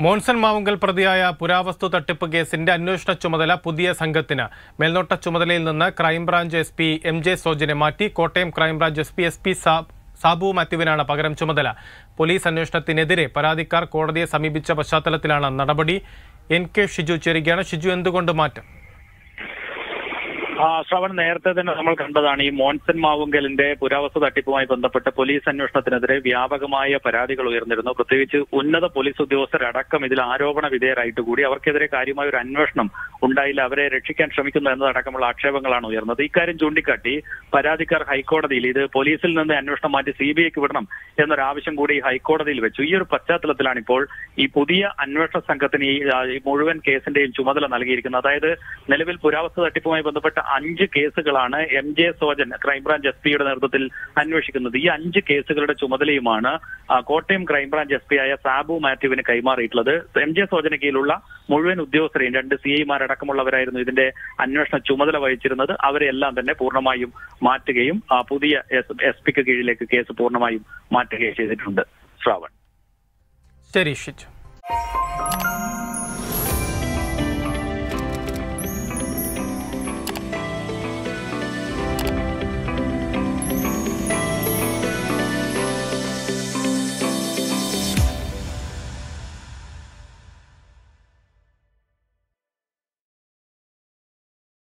മോൺസൺ മാവുങ്കൽ പ്രതിയായ പുരാവസ്തു തട്ടിപ്പ് കേസിന്റെ അന്വേഷണ ചുമതല പുതിയ സംഘത്തിന് മേൽനോട്ട ചുമതലയിൽ നിന്ന് crime branch S P M J സോജനെ മാറ്റി Kottayam crime branch S P S P Sabu മാത്യുവിനാണ് പകരം ചുമതല പോലീസ് അന്വേഷണത്തിനെതിരെ പരാതിക്കാർ കോടതിയെ സമീപിച്ച പശ്ചാത്തലത്തിലാണ് നടപടി എൻ കെ ഷിജു ചേരുകയാണ് ഷിജു എന്തുകൊണ്ട് മാറ്റം ആ ശ്രവൺ നേരത്തെ തന്നെ നമ്മൾ കണ്ടതാണ് ഈ മോൻസൺ മാവുങ്കലിന്റെ പുരാവസ്തു തട്ടിപ്പുമായി ബന്ധപ്പെട്ട് പോലീസ് അന്വേഷണത്തിനെതിരെ വ്യാപകമായ പരാതികൾ ഉയർന്നിരുന്നു പ്രത്യേകിച്ച് ഉന്നത പോലീസ് ഉദ്യോഗസ്ഥരടക്കം ഇതിൽ ആരോപണ വിധേയരായിട്ട് കൂടി അവർക്കെതിരെ കാര്യമായ ഒരു അന്വേഷണം ഉണ്ടായില്ല അവരെ രക്ഷിക്കാൻ ശ്രമിക്കുന്നു എന്നതടക്കമുള്ള ആക്ഷേപങ്ങളാണ് ഉയർന്നത് ഇക്കാര്യം ചൂണ്ടിക്കാട്ടി പരാതിക്കാർ ഹൈക്കോടതിയിൽ ഇത് പോലീസിൽ നിന്ന് അന്വേഷണം മാറ്റി സി ബി ഐക്ക് വിടണം എന്നൊരാവശ്യം കൂടി ഹൈക്കോടതിയിൽ വെച്ചു ഈ ഒരു പശ്ചാത്തലത്തിലാണ് ഇപ്പോൾ ഈ പുതിയ അന്വേഷണ സംഘത്തിന് ഈ ആ, ഈ മുഴുവൻ കേസിന്റെയും ചുമതല നൽകിയിരിക്കുന്നത് അതായത് നിലവിൽ പുരാവസ്തു തട്ടിപ്പുമായി ബന്ധപ്പെട്ട അഞ്ച് കേസുകളാണ് M J Sojan crime branch S പിയുടെ നേതൃത്വത്തിൽ അന്വേഷിക്കുന്നത് ഈ അഞ്ച് കേസുകളുടെ ചുമതലയുമാണ് ആ, കോട്ടയം ക്രൈംബ്രാഞ്ച് എസ് പി ആയ സാബു മാത്യുവിന് കൈമാറിയിട്ടുള്ളത് എം ജെ സോജന് കീഴിലുള്ള മുഴുവൻ ഉദ്യോഗസ്ഥരെയും രണ്ട് സി ഐമാരടക്കമുള്ളവരായിരുന്നു ഇതിന്റെ അന്വേഷണ ചുമതല വഹിച്ചിരുന്നത് അവരെല്ലാം തന്നെ പൂർണ്ണമായും മാറ്റുകയും ആ, പുതിയ എസ് പിക്ക് കീഴിലേക്ക് കേസ് പൂർണ്ണമായും മാറ്റുകയും ചെയ്തിട്ടുണ്ട് ശ്രാവൺ ശരി ഷിജു